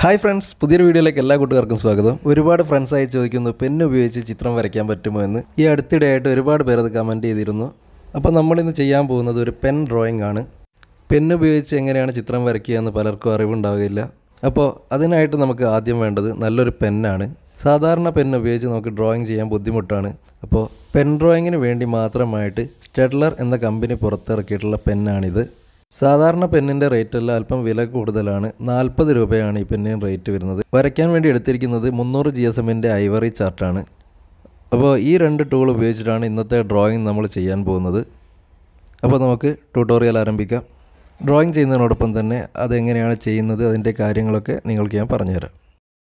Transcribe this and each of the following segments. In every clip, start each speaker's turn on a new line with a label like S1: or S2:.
S1: hi friends പുതിയൊരു വീഡിയോയിലേക്ക് എല്ലാ കൂട്ടുകാർക്കും സ്വാഗതം ഒരുപാട് ഫ്രണ്ട്സായി ചോദിക്കുന്നു പെൻ ഉപയോഗിച്ച് ചിത്രം വരയ്ക്കാൻ പറ്റുമോ എന്ന് ഈ അടുത്തിടെയായിട്ട് ഒരുപാട് പേർ അത് കമൻറ്റ് ചെയ്തിരുന്നു അപ്പോൾ നമ്മളിന്ന് ചെയ്യാൻ പോകുന്നത് ഒരു പെൻ ഡ്രോയിങ് ആണ് പെൻ ഉപയോഗിച്ച് എങ്ങനെയാണ് ചിത്രം വരയ്ക്കുക എന്ന് പലർക്കും അറിവുണ്ടാവുകയില്ല അപ്പോൾ അതിനായിട്ട് നമുക്ക് ആദ്യം വേണ്ടത് നല്ലൊരു പെന്നാണ് സാധാരണ പെൻ ഉപയോഗിച്ച് നമുക്ക് ഡ്രോയിങ് ചെയ്യാൻ ബുദ്ധിമുട്ടാണ് അപ്പോൾ പെൻ ഡ്രോയിങ്ങിന് വേണ്ടി മാത്രമായിട്ട് സ്റ്റെഡ്ലർ എന്ന കമ്പനി പുറത്തിറക്കിയിട്ടുള്ള പെന്നാണിത് സാധാരണ പെന്നിൻ്റെ റേറ്റ് എല്ലാം അല്പം വില കൂടുതലാണ് നാൽപ്പത് രൂപയാണ് ഈ പെന്നിന് റേറ്റ് വരുന്നത് വരയ്ക്കാൻ വേണ്ടി എടുത്തിരിക്കുന്നത് മുന്നൂറ് ജി എസ് എമ്മിൻ്റെ ഐവറി ചാർട്ടാണ് അപ്പോൾ ഈ രണ്ട് ടൂൾ ഉപയോഗിച്ചിട്ടാണ് ഇന്നത്തെ ഡ്രോയിങ് നമ്മൾ ചെയ്യാൻ പോകുന്നത് അപ്പോൾ നമുക്ക് ട്യൂട്ടോറിയൽ ആരംഭിക്കാം ഡ്രോയിങ് ചെയ്യുന്നതിനോടൊപ്പം തന്നെ അതെങ്ങനെയാണ് ചെയ്യുന്നത് അതിൻ്റെ കാര്യങ്ങളൊക്കെ നിങ്ങൾക്ക് ഞാൻ പറഞ്ഞുതരാം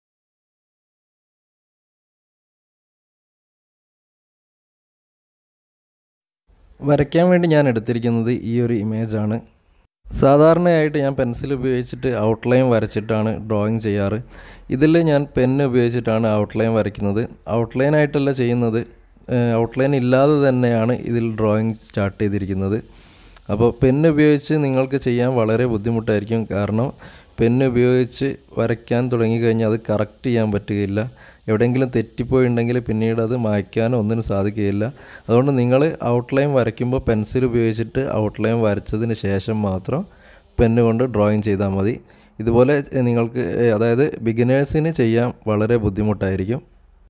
S1: വരയ്ക്കാൻ വേണ്ടി ഞാൻ എടുത്തിരിക്കുന്നത് ഈ ഒരു ഇമേജാണ് സാധാരണയായിട്ട് ഞാൻ പെൻസിൽ ഉപയോഗിച്ചിട്ട് ഔട്ട്ലൈൻ വരച്ചിട്ടാണ് ഡ്രോയിങ് ചെയ്യാറ് ഇതിൽ ഞാൻ പെന്ന് ഉപയോഗിച്ചിട്ടാണ് ഔട്ട്ലൈൻ വരയ്ക്കുന്നത് ഔട്ട്ലൈൻ ആയിട്ടല്ല ചെയ്യുന്നത് ഔട്ട്ലൈൻ ഇല്ലാതെ തന്നെയാണ് ഇതിൽ ഡ്രോയിങ് സ്റ്റാർട്ട് ചെയ്തിരിക്കുന്നത് അപ്പോൾ പെന്ന് ഉപയോഗിച്ച് നിങ്ങൾക്ക് ചെയ്യാൻ വളരെ ബുദ്ധിമുട്ടായിരിക്കും കാരണം പെന്ന് ഉപയോഗിച്ച് വരയ്ക്കാൻ തുടങ്ങിക്കഴിഞ്ഞാൽ അത് കറക്റ്റ് ചെയ്യാൻ പറ്റുകയില്ല എവിടെയെങ്കിലും തെറ്റിപ്പോയിട്ടുണ്ടെങ്കിൽ പിന്നീട് അത് മായ്ക്കാനോ ഒന്നിനും സാധിക്കുകയില്ല അതുകൊണ്ട് നിങ്ങൾ ഔട്ട്ലൈൻ വരയ്ക്കുമ്പോൾ പെൻസിൽ ഉപയോഗിച്ചിട്ട് ഔട്ട്ലൈൻ വരച്ചതിന് ശേഷം മാത്രം പെന്ന് കൊണ്ട് ഡ്രോയിങ് ചെയ്താൽ മതി ഇതുപോലെ നിങ്ങൾക്ക് അതായത് ബിഗിനേഴ്സിന് ചെയ്യാൻ വളരെ ബുദ്ധിമുട്ടായിരിക്കും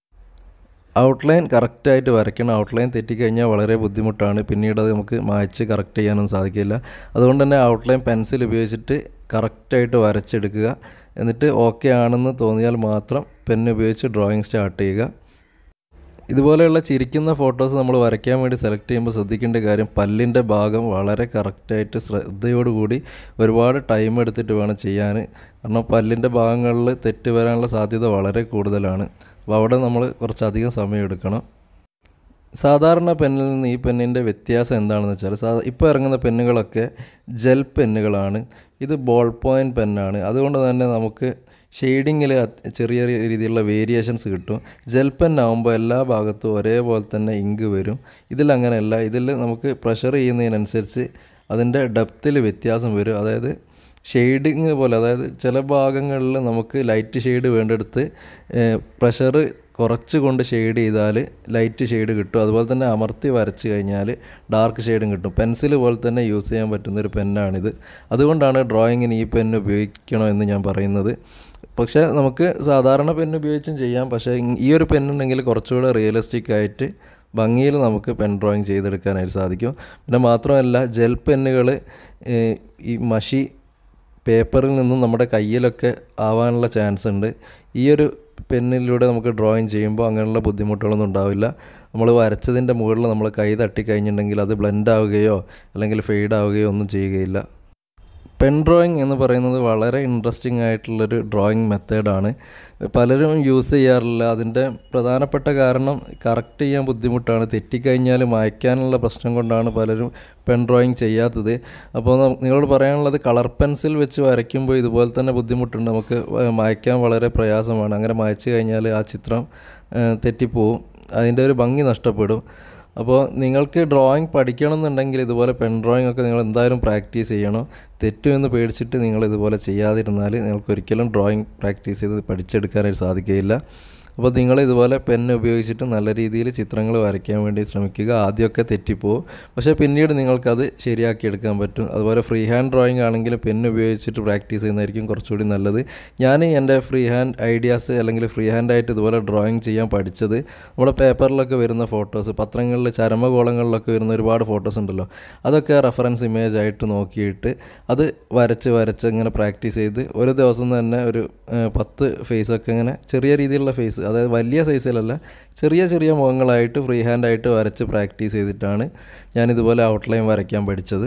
S1: ഔട്ട്ലൈൻ കറക്റ്റായിട്ട് വരയ്ക്കണം ഔട്ട്ലൈൻ തെറ്റിക്കഴിഞ്ഞാൽ വളരെ ബുദ്ധിമുട്ടാണ് പിന്നീട് അത് നമുക്ക് മായ്ച്ച് കറക്റ്റ് ചെയ്യാനൊന്നും സാധിക്കില്ല അതുകൊണ്ട് തന്നെ ഔട്ട്ലൈൻ പെൻസിൽ ഉപയോഗിച്ചിട്ട് കറക്റ്റായിട്ട് വരച്ചെടുക്കുക എന്നിട്ട് ഓക്കെ ആണെന്ന് തോന്നിയാൽ മാത്രം പെന്ന് ഉപയോഗിച്ച് ഡ്രോയിങ് സ്റ്റാർട്ട് ചെയ്യുക ഇതുപോലെയുള്ള ചിരിക്കുന്ന ഫോട്ടോസ് നമ്മൾ വരയ്ക്കാൻ വേണ്ടി സെലക്ട് ചെയ്യുമ്പോൾ ശ്രദ്ധിക്കേണ്ട കാര്യം പല്ലിൻ്റെ ഭാഗം വളരെ കറക്റ്റായിട്ട് ശ്രദ്ധയോടുകൂടി ഒരുപാട് ടൈം എടുത്തിട്ട് വേണം ചെയ്യാൻ കാരണം പല്ലിൻ്റെ ഭാഗങ്ങളിൽ തെറ്റ് വരാനുള്ള സാധ്യത വളരെ കൂടുതലാണ് അപ്പോൾ അവിടെ നമ്മൾ കുറച്ചധികം സമയം എടുക്കണം സാധാരണ പെന്നിൽ നിന്ന് ഈ പെന്നിൻ്റെ വ്യത്യാസം എന്താണെന്ന് വെച്ചാൽ സാ ഇപ്പോൾ ഇറങ്ങുന്ന പെന്നുകളൊക്കെ ജെൽ പെന്നുകളാണ് ഇത് ബോൾ പോയിൻറ്റ് പെന്നാണ് അതുകൊണ്ട് തന്നെ നമുക്ക് ഷെയ്ഡിങ്ങിൽ ചെറിയ രീതിയിലുള്ള വേരിയേഷൻസ് കിട്ടും ജെൽ പെന്നാകുമ്പോൾ എല്ലാ ഭാഗത്തും ഒരേപോലെ തന്നെ ഇങ്ക് വരും ഇതിലങ്ങനെയല്ല ഇതിൽ നമുക്ക് പ്രഷർ ചെയ്യുന്നതിനനുസരിച്ച് അതിൻ്റെ ഡെപ്തിൽ വ്യത്യാസം വരും അതായത് ഷെയ്ഡിങ് പോലെ അതായത് ചില ഭാഗങ്ങളിൽ നമുക്ക് ലൈറ്റ് ഷെയ്ഡ് വേണ്ടെടുത്ത് പ്രഷർ കുറച്ച് കൊണ്ട് ഷെയ്ഡ് ചെയ്താൽ ലൈറ്റ് ഷെയ്ഡ് കിട്ടും അതുപോലെ തന്നെ അമർത്തി വരച്ച് കഴിഞ്ഞാൽ ഡാർക്ക് ഷെയ്ഡും കിട്ടും പെൻസിൽ പോലെ തന്നെ യൂസ് ചെയ്യാൻ പറ്റുന്നൊരു പെന്നാണിത് അതുകൊണ്ടാണ് ഡ്രോയിങ്ങിന് ഈ പെൻ ഉപയോഗിക്കണമെന്ന് ഞാൻ പറയുന്നത് പക്ഷേ നമുക്ക് സാധാരണ പെൻ ഉപയോഗിച്ചും ചെയ്യാം പക്ഷേ ഈ ഒരു പെന്നുണ്ടെങ്കിൽ കുറച്ചുകൂടെ റിയലിസ്റ്റിക് ആയിട്ട് ഭംഗിയിൽ നമുക്ക് പെൻ ഡ്രോയിങ് ചെയ്തെടുക്കാനായിട്ട് സാധിക്കും പിന്നെ മാത്രമല്ല ജെൽ പെന്നുകൾ ഈ മഷി പേപ്പറിൽ നിന്നും നമ്മുടെ കയ്യിലൊക്കെ ആവാനുള്ള ചാൻസ് ഉണ്ട് ഈ ഒരു പെന്നിലൂടെ നമുക്ക് ഡ്രോയിങ് ചെയ്യുമ്പോൾ അങ്ങനെയുള്ള ബുദ്ധിമുട്ടുകളൊന്നും ഉണ്ടാവില്ല നമ്മൾ വരച്ചതിൻ്റെ മുകളിൽ നമ്മൾ കൈ തട്ടി കഴിഞ്ഞിട്ടുണ്ടെങ്കിൽ അത് ബ്ലെൻഡ് ആവുകയോ അല്ലെങ്കിൽ ഫെയ്ഡ് ആവുകയോ ഒന്നും ചെയ്യുകയില്ല പെൻ ഡ്രോയിങ് എന്ന് പറയുന്നത് വളരെ ഇൻട്രസ്റ്റിംഗ് ആയിട്ടുള്ളൊരു ഡ്രോയിങ് മെത്തേഡാണ് പലരും യൂസ് ചെയ്യാറില്ല അതിൻ്റെ പ്രധാനപ്പെട്ട കാരണം കറക്റ്റ് ചെയ്യാൻ ബുദ്ധിമുട്ടാണ് തെറ്റിക്കഴിഞ്ഞാൽ മായ്ക്കാനുള്ള പ്രശ്നം കൊണ്ടാണ് പലരും പെൻ ഡ്രോയിങ് ചെയ്യാത്തത് അപ്പോൾ നിങ്ങളോട് പറയാനുള്ളത് കളർ പെൻസിൽ വെച്ച് വരയ്ക്കുമ്പോൾ ഇതുപോലെ തന്നെ ബുദ്ധിമുട്ടുണ്ട് നമുക്ക് മായ്ക്കാൻ വളരെ പ്രയാസമാണ് അങ്ങനെ മായ്ച്ചു കഴിഞ്ഞാൽ ആ ചിത്രം തെറ്റിപ്പോവും അതിൻ്റെ ഒരു ഭംഗി നഷ്ടപ്പെടും അപ്പോൾ നിങ്ങൾക്ക് ഡ്രോയിങ് പഠിക്കണം എന്നുണ്ടെങ്കിൽ ഇതുപോലെ പെൻ ഡ്രോയിങ് ഒക്കെ നിങ്ങൾ എന്തായാലും പ്രാക്ടീസ് ചെയ്യണം തെറ്റുമെന്ന് പേടിച്ചിട്ട് നിങ്ങൾ ഇതുപോലെ ചെയ്യാതിരുന്നാൽ നിങ്ങൾക്ക് ഒരിക്കലും ഡ്രോയിങ് പ്രാക്ടീസ് ചെയ്ത് പഠിച്ചെടുക്കാനായിട്ട് സാധിക്കുകയില്ല അപ്പോൾ നിങ്ങൾ ഇതുപോലെ പെന്ന് ഉപയോഗിച്ചിട്ട് നല്ല രീതിയിൽ ചിത്രങ്ങൾ വരയ്ക്കാൻ വേണ്ടി ശ്രമിക്കുക ആദ്യമൊക്കെ തെറ്റിപ്പോവും പക്ഷേ പിന്നീട് നിങ്ങൾക്കത് ശരിയാക്കി എടുക്കാൻ പറ്റും അതുപോലെ ഫ്രീ ഹാൻഡ് ഡ്രോയിങ് ആണെങ്കിൽ പെന്ന് ഉപയോഗിച്ചിട്ട് പ്രാക്ടീസ് ചെയ്യുന്നതായിരിക്കും കുറച്ചുകൂടി നല്ലത് ഞാൻ എൻ്റെ ഫ്രീ ഹാൻഡ് ഐഡിയാസ് അല്ലെങ്കിൽ ഫ്രീ ഹാൻഡായിട്ട് ഇതുപോലെ ഡ്രോയിങ് ചെയ്യാൻ പഠിച്ചത് നമ്മുടെ പേപ്പറിലൊക്കെ വരുന്ന ഫോട്ടോസ് പത്രങ്ങളിൽ ചരമകോളങ്ങളിലൊക്കെ വരുന്ന ഒരുപാട് ഫോട്ടോസ് ഉണ്ടല്ലോ അതൊക്കെ റെഫറൻസ് ഇമേജ് ആയിട്ട് നോക്കിയിട്ട് അത് വരച്ച് വരച്ച് ഇങ്ങനെ പ്രാക്ടീസ് ചെയ്ത് ഒരു ദിവസം തന്നെ ഒരു പത്ത് ഫേസൊക്കെ ഇങ്ങനെ ചെറിയ രീതിയിലുള്ള ഫേസ് അതായത് വലിയ സൈസിലല്ല ചെറിയ ചെറിയ മുഖങ്ങളായിട്ട് ഫ്രീ ഹാൻഡായിട്ട് വരച്ച് പ്രാക്ടീസ് ചെയ്തിട്ടാണ് ഞാനിതുപോലെ ഔട്ട്ലൈൻ വരയ്ക്കാൻ പഠിച്ചത്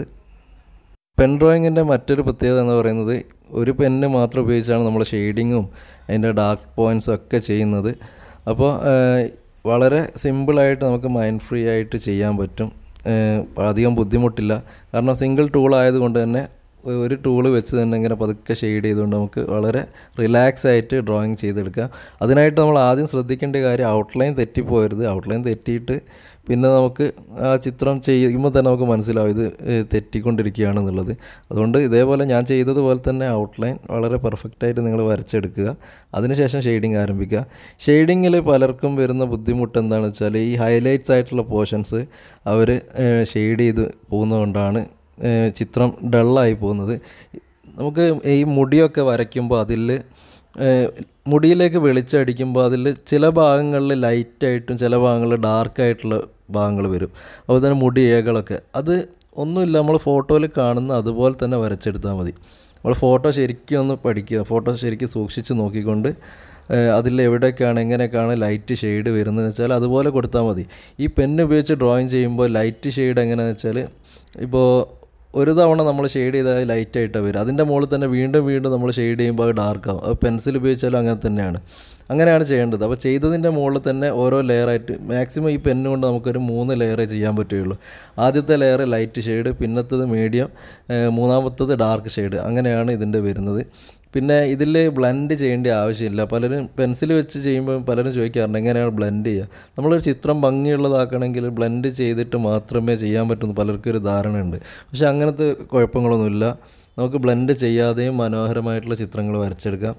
S1: പെൻ ഡ്രോയിങ്ങിൻ്റെ മറ്റൊരു പ്രത്യേകത എന്ന് പറയുന്നത് ഒരു പെന്ന് മാത്രം ഉപയോഗിച്ചാണ് നമ്മൾ ഷെയ്ഡിങ്ങും അതിൻ്റെ ഡാർക്ക് പോയിൻറ്റ്സും ഒക്കെ ചെയ്യുന്നത് അപ്പോൾ വളരെ സിമ്പിളായിട്ട് നമുക്ക് മൈൻഡ് ഫ്രീ ആയിട്ട് ചെയ്യാൻ പറ്റും അധികം ബുദ്ധിമുട്ടില്ല കാരണം സിംഗിൾ ടൂൾ ആയതുകൊണ്ട് തന്നെ ഒരു ടൂള് വെച്ച് തന്നെ ഇങ്ങനെ പതുക്കെ ഷെയ്ഡ് ചെയ്തുകൊണ്ട് നമുക്ക് വളരെ റിലാക്സ് ആയിട്ട് ഡ്രോയിങ് ചെയ്തെടുക്കാം അതിനായിട്ട് നമ്മൾ ആദ്യം ശ്രദ്ധിക്കേണ്ട കാര്യം ഔട്ട്ലൈൻ തെറ്റിപ്പോരുത് ഔട്ട്ലൈൻ തെറ്റിയിട്ട് പിന്നെ നമുക്ക് ആ ചിത്രം ചെയ്യുമ്പോൾ തന്നെ നമുക്ക് മനസ്സിലാവും ഇത് ഏഹ്, തെറ്റിക്കൊണ്ടിരിക്കുകയാണെന്നുള്ളത് അതുകൊണ്ട് ഇതേപോലെ ഞാൻ ചെയ്തതുപോലെ തന്നെ ഔട്ട്ലൈൻ വളരെ പെർഫെക്റ്റായിട്ട് നിങ്ങൾ വരച്ചെടുക്കുക അതിനുശേഷം ഷെയ്ഡിങ് ആരംഭിക്കുക ഷെയ്ഡിങ്ങിൽ പലർക്കും വരുന്ന ബുദ്ധിമുട്ട് എന്താണെന്ന് വെച്ചാൽ ഈ ഹൈലൈറ്റ്സ് ആയിട്ടുള്ള പോർഷൻസ് അവർ ഷെയ്ഡ് ചെയ്ത് പോകുന്നതുകൊണ്ടാണ് ഏഹ്, ചിത്രം ഡള്ളായി പോകുന്നത് നമുക്ക് ഈ മുടിയൊക്കെ വരയ്ക്കുമ്പോൾ അതിൽ മുടിയിലേക്ക് വെളിച്ചടിക്കുമ്പോൾ അതിൽ ചില ഭാഗങ്ങളിൽ ലൈറ്റായിട്ടും ചില ഭാഗങ്ങളിൽ ഡാർക്കായിട്ടുള്ള ഭാഗങ്ങൾ വരും അതുപോലെ തന്നെ മുടി ഇഴകളൊക്കെ അത് ഒന്നുമില്ല നമ്മൾ ഫോട്ടോയിൽ കാണുന്ന അതുപോലെ തന്നെ വരച്ചെടുത്താൽ മതി നമ്മൾ ഫോട്ടോ ശരിക്കും ഒന്ന് പഠിക്കുക ഫോട്ടോ ശരിക്കും സൂക്ഷിച്ച് നോക്കിക്കൊണ്ട് അതിൽ എവിടെയൊക്കെയാണ് എങ്ങനെയൊക്കെയാണ് ലൈറ്റ് ഷെയ്ഡ് വരുന്നതെന്ന് വെച്ചാൽ അതുപോലെ കൊടുത്താൽ മതി ഈ പെന്ന് ഉപയോഗിച്ച് ഡ്രോയിങ് ചെയ്യുമ്പോൾ ലൈറ്റ് ഷെയ്ഡ് എങ്ങനെയാണെന്ന് വെച്ചാൽ ഇപ്പോൾ ഒരു തവണ നമ്മൾ ഷെയ്ഡ് ചെയ്താൽ ലൈറ്റായിട്ടാണ് വരും അതിൻ്റെ മുകളിൽ തന്നെ വീണ്ടും വീണ്ടും നമ്മൾ ഷെയ്ഡ് ചെയ്യുമ്പോൾ അത് ഡാർക്കാവും അത് പെൻസിൽ ഉപയോഗിച്ചാലും അങ്ങനെ തന്നെയാണ് അങ്ങനെയാണ് ചെയ്യേണ്ടത് അപ്പോൾ ചെയ്തതിൻ്റെ മുകളിൽ തന്നെ ഓരോ ലെയറായിട്ട് മാക്സിമം ഈ പെന്ന് കൊണ്ട് നമുക്കൊരു മൂന്ന് ലെയറേ ചെയ്യാൻ പറ്റുകയുള്ളൂ ആദ്യത്തെ ലെയർ ലൈറ്റ് ഷെയ്ഡ് പിന്നത്തത് മീഡിയം മൂന്നാമത്തത് ഡാർക്ക് ഷെയ്ഡ് അങ്ങനെയാണ് ഇതിൻ്റെ വരുന്നത് പിന്നെ ഇതിൽ ബ്ലെൻഡ് ചെയ്യേണ്ട ആവശ്യമില്ല പലരും പെൻസിൽ വെച്ച് ചെയ്യുമ്പോൾ പലരും ചോദിക്കാറുണ്ട് എങ്ങനെയാണ് ബ്ലെൻഡ് ചെയ്യുക നമ്മളൊരു ചിത്രം ഭംഗിയുള്ളതാക്കണമെങ്കിൽ ബ്ലെൻഡ് ചെയ്തിട്ട് മാത്രമേ ചെയ്യാൻ പറ്റുന്നു പലർക്കും ഒരു ധാരണയുണ്ട് പക്ഷേ അങ്ങനത്തെ കുഴപ്പങ്ങളൊന്നുമില്ല നമുക്ക് ബ്ലെൻഡ് ചെയ്യാതെയും മനോഹരമായിട്ടുള്ള ചിത്രങ്ങൾ വരച്ചെടുക്കാം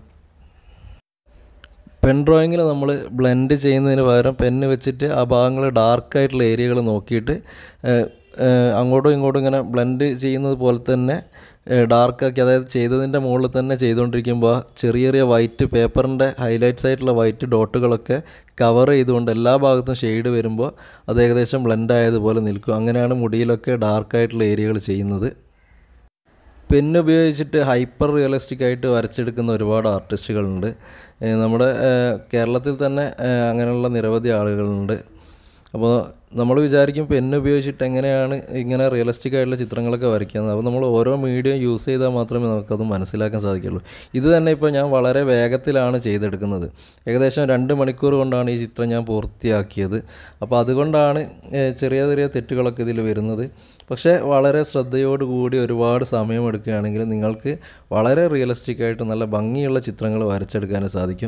S1: പെൻ ഡ്രോയിങ്ങിൽ നമ്മൾ ബ്ലെൻഡ് ചെയ്യുന്നതിന് പകരം പെന്ന് വെച്ചിട്ട് ആ ഭാഗങ്ങൾ ഡാർക്കായിട്ടുള്ള ഏരിയകൾ നോക്കിയിട്ട് ഏഹ്, ഏഹ്, അങ്ങോട്ടും ഇങ്ങോട്ടും ഇങ്ങനെ ബ്ലെൻഡ് ചെയ്യുന്നത് പോലെ തന്നെ ഡാർക്കാക്കി അതായത് ചെയ്തതിൻ്റെ മുകളിൽ തന്നെ ചെയ്തുകൊണ്ടിരിക്കുമ്പോൾ ആ ചെറിയ ചെറിയ വൈറ്റ് പേപ്പറിൻ്റെ ഹൈലൈറ്റ്സ് ആയിട്ടുള്ള വൈറ്റ് ഡോട്ടുകളൊക്കെ കവർ ചെയ്തുകൊണ്ട് എല്ലാ ഭാഗത്തും ഷെയ്ഡ് വരുമ്പോൾ അത് ഏകദേശം ബ്ലെൻഡ് ആയതുപോലെ നിൽക്കും അങ്ങനെയാണ് മുടിയിലൊക്കെ ഡാർക്കായിട്ടുള്ള ഏരിയകൾ ചെയ്യുന്നത് പെന്ന് ഉപയോഗിച്ചിട്ട് ഹൈപ്പർ റിയലിസ്റ്റിക് ആയിട്ട് വരച്ചെടുക്കുന്ന ഒരുപാട് ആർട്ടിസ്റ്റുകളുണ്ട് ഏഹ് നമ്മുടെ ഏഹ് കേരളത്തിൽ തന്നെ ഏഹ് അങ്ങനെയുള്ള നിരവധി ആളുകളുണ്ട് അപ്പോൾ നമ്മൾ വിചാരിക്കും പെന്ന് ഉപയോഗിച്ചിട്ട് എങ്ങനെയാണ് ഇങ്ങനെ റിയലിസ്റ്റിക് ആയിട്ടുള്ള ചിത്രങ്ങളൊക്കെ വരയ്ക്കുന്നത് അപ്പോൾ നമ്മൾ ഓരോ മീഡിയം യൂസ് ചെയ്താൽ മാത്രമേ നമുക്കത് മനസ്സിലാക്കാൻ സാധിക്കുള്ളൂ ഇത് തന്നെ ഇപ്പോൾ ഞാൻ വളരെ വേഗത്തിലാണ് ചെയ്തെടുക്കുന്നത് ഏകദേശം രണ്ട് മണിക്കൂർ കൊണ്ടാണ് ഈ ചിത്രം ഞാൻ പൂർത്തിയാക്കിയത് അപ്പോൾ അതുകൊണ്ടാണ് ഏഹ് ചെറിയ ചെറിയ തെറ്റുകളൊക്കെ ഇതിൽ വരുന്നത് പക്ഷേ വളരെ ശ്രദ്ധയോടുകൂടി ഒരുപാട് സമയമെടുക്കുകയാണെങ്കിൽ നിങ്ങൾക്ക് വളരെ റിയലിസ്റ്റിക് ആയിട്ട് നല്ല ഭംഗിയുള്ള ചിത്രങ്ങൾ വരച്ചെടുക്കാൻ സാധിക്കും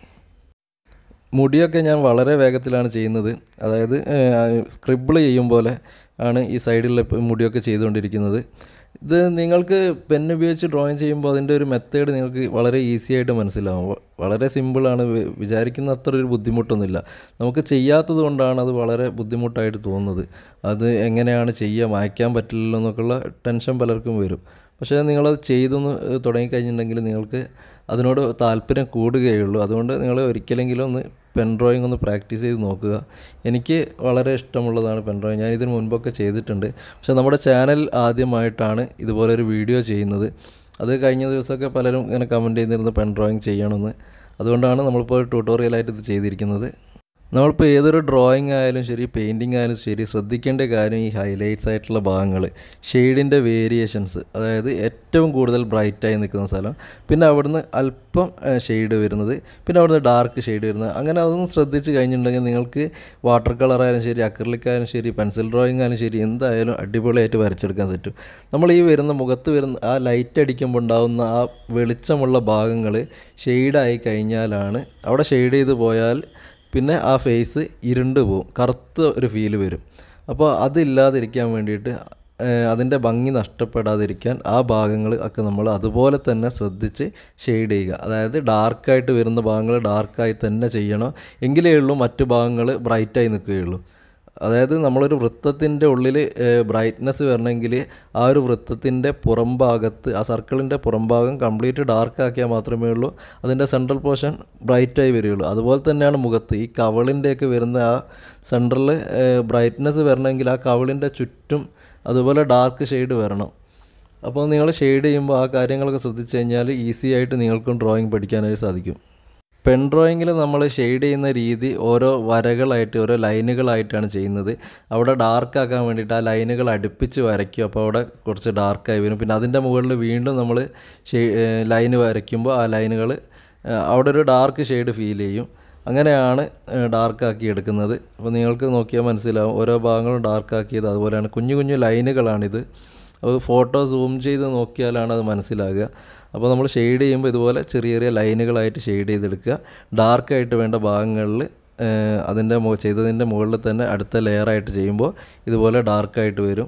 S1: മുടിയൊക്കെ ഞാൻ വളരെ വേഗത്തിലാണ് ചെയ്യുന്നത് അതായത് സ്ക്രിബിൾ ചെയ്യും പോലെ ആണ് ഈ സൈഡിലെ മുടിയൊക്കെ ചെയ്തുകൊണ്ടിരിക്കുന്നത് ഇത് നിങ്ങൾക്ക് പെൻ ഉപയോഗിച്ച് ഡ്രോയിങ് ചെയ്യുമ്പോൾ അതിൻ്റെ ഒരു മെത്തേഡ് നിങ്ങൾക്ക് വളരെ ഈസി ആയിട്ട് മനസ്സിലാവും വ- വളരെ സിമ്പിളാണ് വി- വിചാരിക്കുന്ന അത്ര ഒരു ബുദ്ധിമുട്ടൊന്നുമില്ല നമുക്ക് ചെയ്യാത്തത് കൊണ്ടാണ് അത് വളരെ ബുദ്ധിമുട്ടായിട്ട് തോന്നുന്നത് അത് എങ്ങനെയാണ് ചെയ്യുക മായ്ക്കാൻ പറ്റില്ലല്ലോ എന്നൊക്കെയുള്ള ടെൻഷൻ പലർക്കും വരും പക്ഷേ നിങ്ങളത് ചെയ്തൊന്ന് തുടങ്ങിക്കഴിഞ്ഞിട്ടുണ്ടെങ്കിൽ നിങ്ങൾക്ക് അതിനോട് താല്പര്യം കൂടുകയുള്ളൂ അതുകൊണ്ട് നിങ്ങൾ ഒരിക്കലെങ്കിലും ഒന്ന് പെൻ ഡ്രോയിങ് ഒന്ന് പ്രാക്ടീസ് ചെയ്ത് നോക്കുക എനിക്ക് വളരെ ഇഷ്ടമുള്ളതാണ് പെൻ ഡ്രോയിങ് ഞാൻ ഇതിന് മുൻപൊക്കെ ചെയ്തിട്ടുണ്ട് പക്ഷേ നമ്മുടെ ചാനൽ ആദ്യമായിട്ടാണ് ഇതുപോലൊരു വീഡിയോ ചെയ്യുന്നത് അത് കഴിഞ്ഞ ദിവസമൊക്കെ പലരും ഇങ്ങനെ കമൻറ്റ് ചെയ്തിരുന്നു പെൻ ഡ്രോയിങ് ചെയ്യണമെന്ന് അതുകൊണ്ടാണ് നമ്മളിപ്പോൾ ട്യൂട്ടോറിയലായിട്ട് ഇത് ചെയ്തിരിക്കുന്നത് നമ്മളിപ്പോൾ ഏതൊരു ഡ്രോയിങ് ആയാലും ശരി പെയിൻറ്റിങ് ആയാലും ശരി ശ്രദ്ധിക്കേണ്ട കാര്യം ഈ ഹൈലൈറ്റ്സ് ആയിട്ടുള്ള ഭാഗങ്ങൾ ഷെയ്ഡിൻ്റെ വേരിയേഷൻസ് അതായത് ഏറ്റവും കൂടുതൽ ബ്രൈറ്റായി നിൽക്കുന്ന സ്ഥലം പിന്നെ അവിടുന്ന് അല്പം ഷെയ്ഡ് വരുന്നത് പിന്നെ അവിടുന്ന് ഡാർക്ക് ഷെയ്ഡ് വരുന്നത് അങ്ങനെ അതൊന്നും ശ്രദ്ധിച്ച് കഴിഞ്ഞിട്ടുണ്ടെങ്കിൽ നിങ്ങൾക്ക് വാട്ടർ കളർ ആയാലും ശരി അക്രലിക് ആയാലും ശരി പെൻസിൽ ഡ്രോയിങ് ആയാലും ശരി എന്തായാലും അടിപൊളിയായിട്ട് വരച്ചെടുക്കാൻ പറ്റും നമ്മൾ ഈ വരുന്ന മുഖത്ത് വരുന്ന ആ ലൈറ്റ് അടിക്കുമ്പോൾ ഉണ്ടാകുന്ന ആ വെളിച്ചമുള്ള ഭാഗങ്ങൾ ഷെയ്ഡായി കഴിഞ്ഞാലാണ് അവിടെ ഷെയ്ഡ് ചെയ്ത് പോയാൽ പിന്നെ ആ ഫേസ് ഇരുണ്ട് പോവും കറുത്ത ഒരു ഫീല് വരും അപ്പോൾ അതില്ലാതിരിക്കാൻ വേണ്ടിയിട്ട് ഏഹ്, അതിൻ്റെ ഭംഗി നഷ്ടപ്പെടാതിരിക്കാൻ ആ ഭാഗങ്ങൾ ഒക്കെ നമ്മൾ അതുപോലെ തന്നെ ശ്രദ്ധിച്ച് ഷെയ്ഡ് ചെയ്യുക അതായത് ഡാർക്കായിട്ട് വരുന്ന ഭാഗങ്ങൾ ഡാർക്കായി തന്നെ ചെയ്യണം എങ്കിലേ ഉള്ളൂ മറ്റു ഭാഗങ്ങൾ ബ്രൈറ്റായി നിൽക്കുകയുള്ളൂ അതായത് നമ്മളൊരു വൃത്തത്തിൻ്റെ ഉള്ളിൽ ബ്രൈറ്റ്നസ് വരണമെങ്കിൽ ആ ഒരു വൃത്തത്തിൻ്റെ പുറംഭാഗത്ത് ആ സർക്കിളിൻ്റെ പുറംഭാഗം കംപ്ലീറ്റ് ഡാർക്ക് ആക്കിയാൽ മാത്രമേ ഉള്ളൂ അതിൻ്റെ സെൻട്രൽ പോർഷൻ ബ്രൈറ്റായി വരികയുള്ളൂ അതുപോലെ തന്നെയാണ് മുഖത്ത് ഈ കവളിൻ്റെയൊക്കെ വരുന്ന ആ സെൻട്രൽ ബ്രൈറ്റ്നസ് വരണമെങ്കിൽ ആ കവളിൻ്റെ ചുറ്റും അതുപോലെ ഡാർക്ക് ഷെയ്ഡ് വരണം അപ്പോൾ നിങ്ങൾ ഷെയ്ഡ് ചെയ്യുമ്പോൾ ആ കാര്യങ്ങളൊക്കെ ശ്രദ്ധിച്ചു കഴിഞ്ഞാൽ ഈസി ആയിട്ട് നിങ്ങൾക്കും ഡ്രോയിങ് പഠിക്കാനായിട്ട് സാധിക്കും പെൻ ഡ്രോയിങ്ങിൽ നമ്മൾ ഷെയ്ഡ് ചെയ്യുന്ന രീതി ഓരോ വരകളായിട്ട് ഓരോ ലൈനുകളായിട്ടാണ് ചെയ്യുന്നത് അവിടെ ഡാർക്ക് ആക്കാൻ വേണ്ടിയിട്ട് ആ ലൈനുകൾ അടുപ്പിച്ച് വരയ്ക്കും അപ്പോൾ അവിടെ കുറച്ച് ഡാർക്കായി വരും പിന്നെ അതിൻ്റെ മുകളിൽ വീണ്ടും നമ്മൾ ലൈന് വരയ്ക്കുമ്പോൾ ആ ലൈനുകൾ അവിടെ ഒരു ഡാർക്ക് ഷെയ്ഡ് ഫീൽ ചെയ്യും അങ്ങനെയാണ് ഡാർക്കാക്കി എടുക്കുന്നത് അപ്പോൾ നിങ്ങൾക്ക് നോക്കിയാൽ മനസ്സിലാവും ഓരോ ഭാഗങ്ങളും ഡാർക്കാക്കിയത് അതുപോലെയാണ് കുഞ്ഞു കുഞ്ഞു ലൈനുകളാണിത് അത് ഫോട്ടോ സൂം ചെയ്ത് നോക്കിയാലാണ് അത് മനസ്സിലാകുക അപ്പോൾ നമ്മൾ ഷെയ്ഡ് ചെയ്യുമ്പോൾ ഇതുപോലെ ചെറിയ ചെറിയ ലൈനുകളായിട്ട് ഷെയ്ഡ് ചെയ്തെടുക്കുക ഡാർക്കായിട്ട് വേണ്ട ഭാഗങ്ങളിൽ അതിൻ്റെ ചെയ്തതിൻ്റെ മുകളിൽ തന്നെ അടുത്ത ലെയറായിട്ട് ചെയ്യുമ്പോൾ ഇതുപോലെ ഡാർക്കായിട്ട് വരും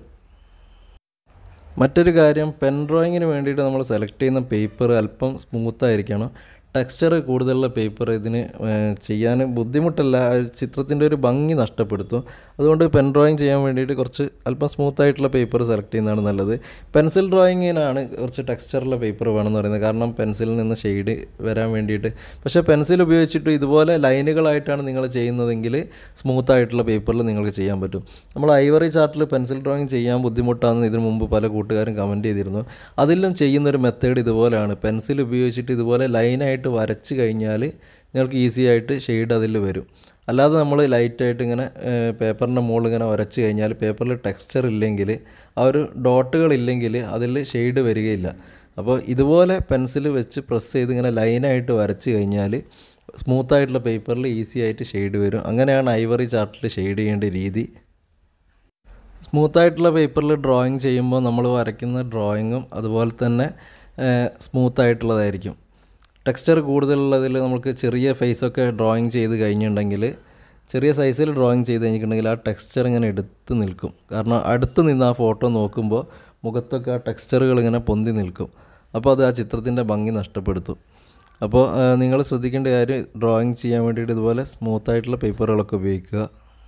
S1: മറ്റൊരു കാര്യം പെൻ ഡ്രോയിങ്ങിന് വേണ്ടിയിട്ട് നമ്മൾ സെലക്ട് ചെയ്യുന്ന പേപ്പർ അല്പം സ്മൂത്തായിരിക്കണം ടെക്സ്ചർ കൂടുതലുള്ള പേപ്പർ ഇതിന് ചെയ്യാൻ ബുദ്ധിമുട്ടല്ല ചിത്രത്തിൻ്റെ ഒരു ഭംഗി നഷ്ടപ്പെടുത്തും അതുകൊണ്ട് പെൻ ഡ്രോയിങ് ചെയ്യാൻ വേണ്ടിയിട്ട് കുറച്ച് അല്പം സ്മൂത്ത് ആയിട്ടുള്ള പേപ്പർ സെലക്ട് ചെയ്യുന്നതാണ് നല്ലത് പെൻസിൽ ഡ്രോയിങ്ങിനാണ് കുറച്ച് ടെക്സ്ചറുള്ള പേപ്പർ വേണമെന്ന് പറയുന്നത് കാരണം പെൻസിലിൽ നിന്ന് ഷെയ്ഡ് വരാൻ വേണ്ടിയിട്ട് പക്ഷേ പെൻസിൽ ഉപയോഗിച്ചിട്ട് ഇതുപോലെ ലൈനുകളായിട്ടാണ് നിങ്ങൾ ചെയ്യുന്നതെങ്കിൽ സ്മൂത്ത് ആയിട്ടുള്ള പേപ്പറിൽ നിങ്ങൾക്ക് ചെയ്യാൻ പറ്റും നമ്മൾ ഐവറി ചാർട്ടിൽ പെൻസിൽ ഡ്രോയിങ് ചെയ്യാൻ ബുദ്ധിമുട്ടാണെന്ന് ഇതിനു മുമ്പ് പല കൂട്ടുകാരും കമൻറ്റ് ചെയ്തിരുന്നു അതിലും ചെയ്യുന്നൊരു മെത്തേഡ് ഇതുപോലെയാണ് പെൻസിൽ ഉപയോഗിച്ചിട്ട് ഇതുപോലെ ലൈനായിട്ട് വരച്ച് കഴിഞ്ഞാൽ നിങ്ങൾക്ക് ഈസി ആയിട്ട് ഷെയ്ഡ് അതിൽ വരും അല്ലാതെ നമ്മൾ ലൈറ്റായിട്ട് ഇങ്ങനെ പേപ്പറിൻ്റെ മുകളിൽ ഇങ്ങനെ വരച്ച് കഴിഞ്ഞാൽ പേപ്പറിൽ ടെക്സ്ചർ ഇല്ലെങ്കിൽ ആ ഒരു ഡോട്ടുകൾ ഇല്ലെങ്കിൽ അതിൽ ഷെയ്ഡ് വരികയില്ല അപ്പോൾ ഇതുപോലെ പെൻസിൽ വെച്ച് പ്രസ് ചെയ്ത് ഇങ്ങനെ ലൈനായിട്ട് വരച്ച് കഴിഞ്ഞാൽ സ്മൂത്തായിട്ടുള്ള പേപ്പറിൽ ഈസി ആയിട്ട് ഷെയ്ഡ് വരും അങ്ങനെയാണ് ഐവറി ചാർട്ടിൽ ഷെയ്ഡ് ചെയ്യേണ്ട രീതി സ്മൂത്തായിട്ടുള്ള പേപ്പറിൽ ഡ്രോയിങ് ചെയ്യുമ്പോൾ നമ്മൾ വരയ്ക്കുന്ന ഡ്രോയിങ്ങും അതുപോലെ തന്നെ സ്മൂത്തായിട്ടുള്ളതായിരിക്കും ടെക്സ്ചർ കൂടുതലുള്ളതിൽ നമുക്ക് ചെറിയ ഫേസൊക്കെ ഡ്രോയിങ് ചെയ്ത് കഴിഞ്ഞിട്ടുണ്ടെങ്കിൽ ചെറിയ സൈസിൽ ഡ്രോയിങ് ചെയ്ത് കഴിഞ്ഞിട്ടുണ്ടെങ്കിൽ ആ ടെക്സ്ചർ ഇങ്ങനെ എടുത്ത് നിൽക്കും കാരണം അടുത്ത് നിന്ന് ആ ഫോട്ടോ നോക്കുമ്പോൾ മുഖത്തൊക്കെ ആ ടെക്സ്ചറുകൾ ഇങ്ങനെ പൊന്തി നിൽക്കും അപ്പോൾ അത് ആ ചിത്രത്തിൻ്റെ ഭംഗി നഷ്ടപ്പെടുത്തും അപ്പോൾ നിങ്ങൾ ശ്രദ്ധിക്കേണ്ട കാര്യം ഡ്രോയിങ് ചെയ്യാൻ വേണ്ടിയിട്ട് ഇതുപോലെ സ്മൂത്തായിട്ടുള്ള പേപ്പറുകളൊക്കെ ഉപയോഗിക്കുക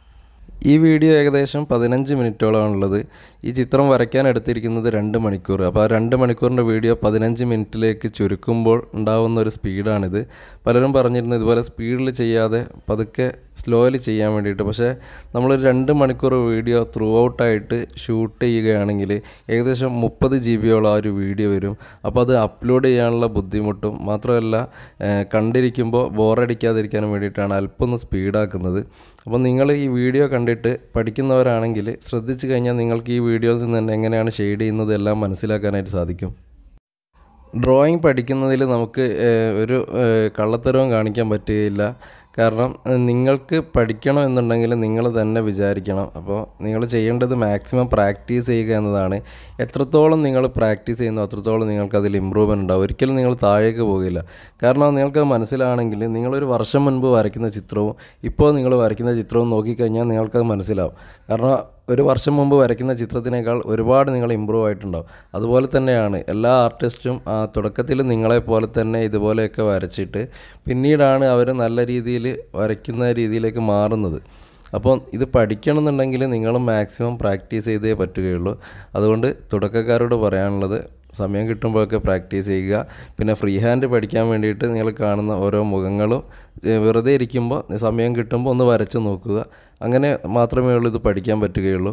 S1: ഈ വീഡിയോ ഏകദേശം പതിനഞ്ച് മിനിറ്റോളമാണുള്ളത് ഈ ചിത്രം വരയ്ക്കാൻ എടുത്തിരിക്കുന്നത് രണ്ട് മണിക്കൂർ അപ്പോൾ ആ രണ്ട് മണിക്കൂറിൻ്റെ വീഡിയോ പതിനഞ്ച് മിനിറ്റിലേക്ക് ചുരുക്കുമ്പോൾ ഉണ്ടാവുന്ന ഒരു സ്പീഡാണിത് പലരും പറഞ്ഞിരുന്നു ഇതുപോലെ സ്പീഡിൽ ചെയ്യാതെ പതുക്കെ സ്ലോലി ചെയ്യാൻ വേണ്ടിയിട്ട് പക്ഷേ നമ്മളൊരു രണ്ട് മണിക്കൂർ വീഡിയോ ത്രൂ ഔട്ടായിട്ട് ഷൂട്ട് ചെയ്യുകയാണെങ്കിൽ ഏകദേശം മുപ്പത് ജി ബിയോളം ആ ഒരു വീഡിയോ വരും അപ്പോൾ അത് അപ്ലോഡ് ചെയ്യാനുള്ള ബുദ്ധിമുട്ടും മാത്രമല്ല കണ്ടിരിക്കുമ്പോൾ ബോറടിക്കാതിരിക്കാനും വേണ്ടിയിട്ടാണ് അല്പം ഒന്ന് സ്പീഡാക്കുന്നത് അപ്പോൾ നിങ്ങൾ ഈ വീഡിയോ കണ്ടിട്ട് പഠിക്കുന്നവരാണെങ്കിൽ ശ്രദ്ധിച്ചു കഴിഞ്ഞാൽ നിങ്ങൾക്ക് ഈ വീഡിയോയിൽ നിന്ന് തന്നെ എങ്ങനെയാണ് ഷെയ്ഡ് ചെയ്യുന്നത് എല്ലാം മനസ്സിലാക്കാനായിട്ട് സാധിക്കും ഡ്രോയിങ് പഠിക്കുന്നതിൽ നമുക്ക് ഒരു കള്ളത്തരവും കാണിക്കാൻ പറ്റുകയില്ല കാരണം നിങ്ങൾക്ക് പഠിക്കണം എന്നുണ്ടെങ്കിൽ നിങ്ങൾ തന്നെ വിചാരിക്കണം അപ്പോൾ നിങ്ങൾ ചെയ്യേണ്ടത് മാക്സിമം പ്രാക്ടീസ് ചെയ്യുക എന്നതാണ് എത്രത്തോളം നിങ്ങൾ പ്രാക്ടീസ് ചെയ്യുന്നു അത്രത്തോളം നിങ്ങൾക്ക് അതിൽ ഇമ്പ്രൂവ്മെൻ്റ് ഉണ്ടാവും ഒരിക്കലും നിങ്ങൾ താഴേക്ക് പോകില്ല കാരണം നിങ്ങൾക്ക് മനസ്സിലാണെങ്കിൽ നിങ്ങളൊരു വർഷം മുൻപ് വരയ്ക്കുന്ന ചിത്രവും ഇപ്പോൾ നിങ്ങൾ വരയ്ക്കുന്ന ചിത്രവും നോക്കിക്കഴിഞ്ഞാൽ നിങ്ങൾക്കത് മനസ്സിലാവും കാരണം ഒരു വർഷം മുമ്പ് വരയ്ക്കുന്ന ചിത്രത്തിനേക്കാൾ ഒരുപാട് നിങ്ങൾ ഇമ്പ്രൂവ് ആയിട്ടുണ്ടാവും അതുപോലെ തന്നെയാണ് എല്ലാ ആർട്ടിസ്റ്റും തുടക്കത്തിൽ നിങ്ങളെപ്പോലെ തന്നെ ഇതുപോലെയൊക്കെ വരച്ചിട്ട് പിന്നീടാണ് അവർ നല്ല രീതിയിൽ വരയ്ക്കുന്ന രീതിയിലേക്ക് മാറുന്നത് അപ്പോൾ ഇത് പഠിക്കണമെന്നുണ്ടെങ്കിൽ നിങ്ങൾ മാക്സിമം പ്രാക്ടീസ് ചെയ്തേ പറ്റുകയുള്ളൂ അതുകൊണ്ട് തുടക്കക്കാരോട് പറയാനുള്ളത് സമയം കിട്ടുമ്പോഴൊക്കെ പ്രാക്ടീസ് ചെയ്യുക പിന്നെ ഫ്രീ ഹാൻഡ് പഠിക്കാൻ വേണ്ടിയിട്ട് നിങ്ങൾ കാണുന്ന ഓരോ മുഖങ്ങളും വെറുതെ ഇരിക്കുമ്പോൾ സമയം കിട്ടുമ്പോൾ ഒന്ന് വരച്ച് നോക്കുക അങ്ങനെ മാത്രമേ ഉള്ളൂ ഇത് പഠിക്കാൻ പറ്റുകയുള്ളൂ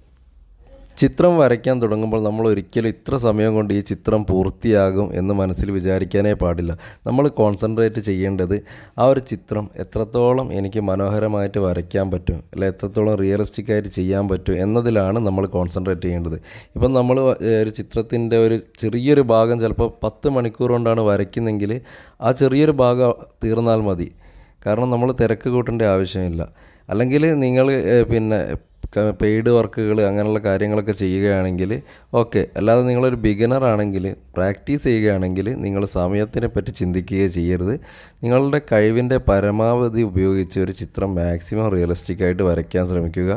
S1: ചിത്രം വരയ്ക്കാൻ തുടങ്ങുമ്പോൾ നമ്മൾ ഒരിക്കലും ഇത്ര സമയം കൊണ്ട് ഈ ചിത്രം പൂർത്തിയാകും എന്ന് മനസ്സിൽ വിചാരിക്കാനേ പാടില്ല നമ്മൾ കോൺസെൻട്രേറ്റ് ചെയ്യേണ്ടത് ആ ഒരു ചിത്രം എത്രത്തോളം എനിക്ക് മനോഹരമായിട്ട് വരയ്ക്കാൻ പറ്റും അല്ലെ എത്രത്തോളം റിയലിസ്റ്റിക് ആയിട്ട് ചെയ്യാൻ പറ്റും എന്നതിലാണ് നമ്മൾ കോൺസെൻട്രേറ്റ് ചെയ്യേണ്ടത് ഇപ്പം നമ്മൾ ഒരു ചിത്രത്തിൻ്റെ ഒരു ചെറിയൊരു ഭാഗം ചിലപ്പോൾ പത്ത് മണിക്കൂർ കൊണ്ടാണ് വരയ്ക്കുന്നെങ്കിൽ ആ ചെറിയൊരു ഭാഗം തീർന്നാൽ മതി കാരണം നമ്മൾ തിരക്ക് കൂട്ടേണ്ട ആവശ്യമില്ല അല്ലെങ്കിൽ നിങ്ങൾ പിന്നെ പെയ്ഡ് വർക്കുകൾ അങ്ങനെയുള്ള കാര്യങ്ങളൊക്കെ ചെയ്യുകയാണെങ്കിൽ ഓക്കെ അല്ലാതെ നിങ്ങളൊരു ബിഗിനർ ആണെങ്കിൽ പ്രാക്ടീസ് ചെയ്യുകയാണെങ്കിൽ നിങ്ങൾ സമയത്തിനെ പറ്റി ചിന്തിക്കുകയോ ചെയ്യരുത് നിങ്ങളുടെ കഴിവിൻ്റെ പരമാവധി ഉപയോഗിച്ച് ഒരു ചിത്രം മാക്സിമം റിയലിസ്റ്റിക് ആയിട്ട് വരയ്ക്കാൻ ശ്രമിക്കുക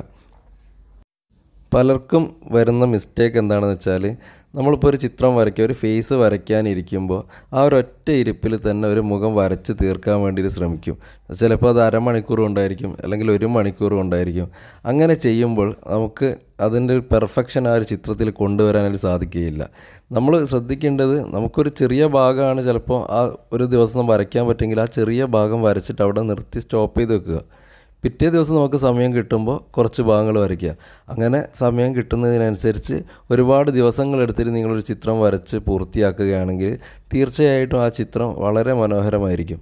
S1: പലർക്കും വരുന്ന മിസ്റ്റേക്ക് എന്താണെന്ന് വെച്ചാൽ നമ്മളിപ്പോൾ ഒരു ചിത്രം വരയ്ക്കുക ഒരു ഫേസ് വരയ്ക്കാനിരിക്കുമ്പോൾ ആ ഒരു ഒറ്റ ഇരിപ്പിൽ തന്നെ ഒരു മുഖം വരച്ച് തീർക്കാൻ വേണ്ടിയിട്ട് ശ്രമിക്കും ചിലപ്പോൾ അത് അരമണിക്കൂർ കൊണ്ടായിരിക്കും അല്ലെങ്കിൽ ഒരു മണിക്കൂർ കൊണ്ടായിരിക്കും അങ്ങനെ ചെയ്യുമ്പോൾ നമുക്ക് അതിൻ്റെ ഒരു പെർഫെക്ഷൻ ആ ഒരു ചിത്രത്തിൽ കൊണ്ടുവരാനായിട്ട് സാധിക്കുകയില്ല നമ്മൾ ശ്രദ്ധിക്കേണ്ടത് നമുക്കൊരു ചെറിയ ഭാഗമാണ് ചിലപ്പോൾ ആ ഒരു ദിവസം വരയ്ക്കാൻ പറ്റുമെങ്കിൽ ആ ചെറിയ ഭാഗം വരച്ചിട്ട് അവിടെ നിർത്തി സ്റ്റോപ്പ് ചെയ്ത് വെക്കുക പിറ്റേ ദിവസം നമുക്ക് സമയം കിട്ടുമ്പോൾ കുറച്ച് ഭാഗങ്ങൾ വരയ്ക്കുക അങ്ങനെ സമയം കിട്ടുന്നതിനനുസരിച്ച് ഒരുപാട് ദിവസങ്ങൾ എടുത്തിട്ട് നിങ്ങളൊരു ചിത്രം വരച്ച് പൂർത്തിയാക്കുകയാണെങ്കിൽ തീർച്ചയായിട്ടും ആ ചിത്രം വളരെ മനോഹരമായിരിക്കും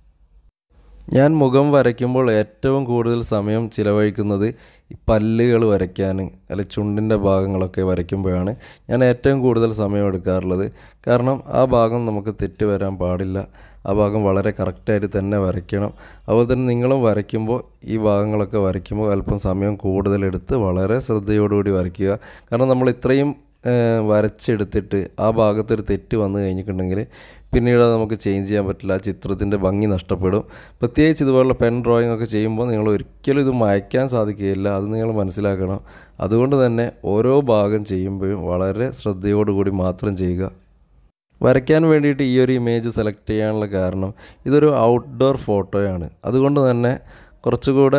S1: ഞാൻ മുഖം വരയ്ക്കുമ്പോൾ ഏറ്റവും കൂടുതൽ സമയം ചിലവഴിക്കുന്നത് ഈ പല്ലുകൾ വരയ്ക്കാൻ അല്ലെ ചുണ്ടിൻ്റെ ഭാഗങ്ങളൊക്കെ വരയ്ക്കുമ്പോഴാണ് ഞാൻ ഏറ്റവും കൂടുതൽ സമയം എടുക്കാറുള്ളത് കാരണം ആ ഭാഗം നമുക്ക് തെറ്റ് വരാൻ പാടില്ല ആ ഭാഗം വളരെ കറക്റ്റായിട്ട് തന്നെ വരയ്ക്കണം അതുപോലെ തന്നെ നിങ്ങളും വരയ്ക്കുമ്പോൾ ഈ ഭാഗങ്ങളൊക്കെ വരയ്ക്കുമ്പോൾ അല്പം സമയം കൂടുതലെടുത്ത് വളരെ ശ്രദ്ധയോടുകൂടി വരയ്ക്കുക കാരണം നമ്മൾ ഇത്രയും ഏഹ്, വരച്ചെടുത്തിട്ട് ആ ഭാഗത്തൊരു തെറ്റ് വന്നു കഴിഞ്ഞിട്ടുണ്ടെങ്കിൽ പിന്നീട് അത് നമുക്ക് ചേഞ്ച് ചെയ്യാൻ പറ്റില്ല ആ ചിത്രത്തിൻ്റെ ഭംഗി നഷ്ടപ്പെടും പ്രത്യേകിച്ച് ഇതുപോലുള്ള പെൻ ഡ്രോയിങ് ഒക്കെ ചെയ്യുമ്പോൾ നിങ്ങൾ ഒരിക്കലും ഇത് മായ്ക്കാൻ സാധിക്കുകയില്ല അത് നിങ്ങൾ മനസ്സിലാക്കണം അതുകൊണ്ട് തന്നെ ഓരോ ഭാഗം ചെയ്യുമ്പോഴും വളരെ ശ്രദ്ധയോടുകൂടി മാത്രം ചെയ്യുക വരയ്ക്കാൻ വേണ്ടിയിട്ട് ഈ ഒരു ഇമേജ് സെലക്ട് ചെയ്യാനുള്ള കാരണം ഇതൊരു ഔട്ട്ഡോർ ഫോട്ടോയാണ് അതുകൊണ്ട് തന്നെ കുറച്ചുകൂടെ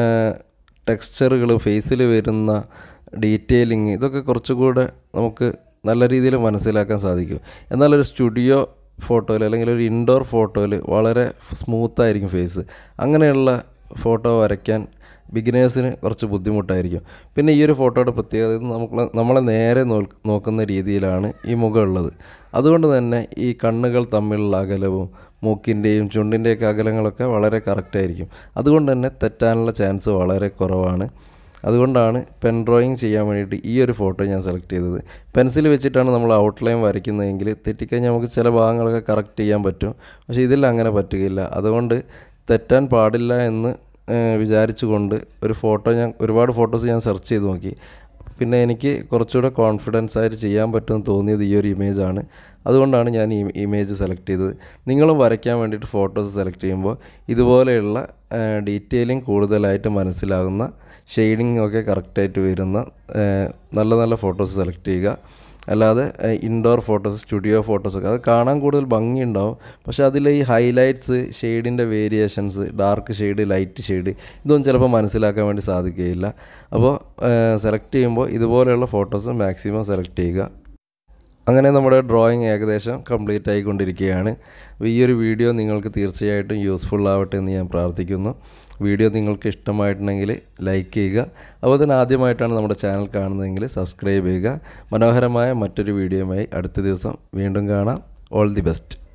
S1: ടെക്സ്ചറുകൾ ഫേസിൽ വരുന്ന ഡീറ്റെയിലിങ് ഇതൊക്കെ കുറച്ചുകൂടെ നമുക്ക് നല്ല രീതിയിൽ മനസ്സിലാക്കാൻ സാധിക്കും എന്നാൽ ഒരു സ്റ്റുഡിയോ ഫോട്ടോയിൽ അല്ലെങ്കിൽ ഒരു ഇൻഡോർ ഫോട്ടോയിൽ വളരെ സ്മൂത്തായിരിക്കും ഫേസ് അങ്ങനെയുള്ള ഫോട്ടോ വരയ്ക്കാൻ ബിഗിനേഴ്സിന് കുറച്ച് ബുദ്ധിമുട്ടായിരിക്കും പിന്നെ ഈ ഒരു ഫോട്ടോയുടെ പ്രത്യേകത ഇത് നമുക്ക് നമ്മളെ നേരെ നോൽ- നോക്കുന്ന രീതിയിലാണ് ഈ മുഖം ഉള്ളത് അതുകൊണ്ട് തന്നെ ഈ കണ്ണുകൾ തമ്മിലുള്ള അകലവും മൂക്കിൻ്റെയും ചുണ്ടിൻ്റെയൊക്കെ അകലങ്ങളൊക്കെ വളരെ കറക്റ്റായിരിക്കും അതുകൊണ്ട് തന്നെ തെറ്റാനുള്ള ചാൻസ് വളരെ കുറവാണ് അതുകൊണ്ടാണ് പെൻ ഡ്രോയിങ് ചെയ്യാൻ വേണ്ടിയിട്ട് ഈ ഒരു ഫോട്ടോ ഞാൻ സെലക്ട് ചെയ്തത് പെൻസിൽ വെച്ചിട്ടാണ് നമ്മൾ ഔട്ട്ലൈൻ വരയ്ക്കുന്നതെങ്കിൽ തെറ്റിക്കഴിഞ്ഞാൽ നമുക്ക് ചില ഭാഗങ്ങളൊക്കെ കറക്റ്റ് ചെയ്യാൻ പറ്റും പക്ഷേ ഇതിൽ അങ്ങനെ പറ്റുകയില്ല അതുകൊണ്ട് തെറ്റാൻ പാടില്ല എന്ന് ഏഹ്, വിചാരിച്ചുകൊണ്ട് ഒരു ഫോട്ടോ ഞാൻ ഒരുപാട് ഫോട്ടോസ് ഞാൻ സെർച്ച് ചെയ്ത് നോക്കി പിന്നെ എനിക്ക് കുറച്ചുകൂടെ കോൺഫിഡൻസ് ആയിട്ട് ചെയ്യാൻ പറ്റുമെന്ന് തോന്നിയത് ഈ ഒരു ഇമേജാണ് അതുകൊണ്ടാണ് ഞാൻ ഈ ഇമേജ് സെലക്ട് ചെയ്തത് നിങ്ങളും വരയ്ക്കാൻ വേണ്ടിയിട്ട് ഫോട്ടോസ് സെലക്ട് ചെയ്യുമ്പോൾ ഇതുപോലെയുള്ള ഡീറ്റെയിലിംഗ് കൂടുതലായിട്ട് മനസ്സിലാകുന്ന ഷെയ്ഡിങ് ഒക്കെ കറക്റ്റായിട്ട് വരുന്ന ഏഹ്, നല്ല നല്ല ഫോട്ടോസ് സെലക്ട് ചെയ്യുക അല്ലാതെ ഇൻഡോർ ഫോട്ടോസ് സ്റ്റുഡിയോ ഫോട്ടോസൊക്കെ അത് കാണാൻ കൂടുതൽ ഭംഗിയുണ്ടാവും പക്ഷേ അതിൽ ഈ ഹൈലൈറ്റ്സ് ഷെയ്ഡിൻ്റെ variations dark shade light shade ഇതൊന്നും ചിലപ്പോൾ മനസ്സിലാക്കാൻ വേണ്ടി സാധിക്കുകയില്ല അപ്പോൾ സെലക്ട് ചെയ്യുമ്പോൾ ഇതുപോലെയുള്ള ഫോട്ടോസ് മാക്സിമം സെലക്ട് ചെയ്യുക അങ്ങനെ നമ്മുടെ ഡ്രോയിങ് ഏകദേശം കംപ്ലീറ്റ് ആയിക്കൊണ്ടിരിക്കുകയാണ് അപ്പോൾ ഈ ഒരു വീഡിയോ നിങ്ങൾക്ക് തീർച്ചയായിട്ടും യൂസ്ഫുൾ ആവട്ടെ എന്ന് ഞാൻ പ്രാർത്ഥിക്കുന്നു വീഡിയോ നിങ്ങൾക്ക് ഇഷ്ടമായിട്ടുണ്ടെങ്കിൽ ലൈക്ക് ചെയ്യുക അതുപോലെ തന്നെ ആദ്യമായിട്ടാണ് നമ്മുടെ ചാനൽ കാണുന്നതെങ്കിൽ സബ്സ്ക്രൈബ് ചെയ്യുക മനോഹരമായ മറ്റൊരു വീഡിയോയുമായി അടുത്ത ദിവസം വീണ്ടും കാണാം ഓൾ ദി ബെസ്റ്റ്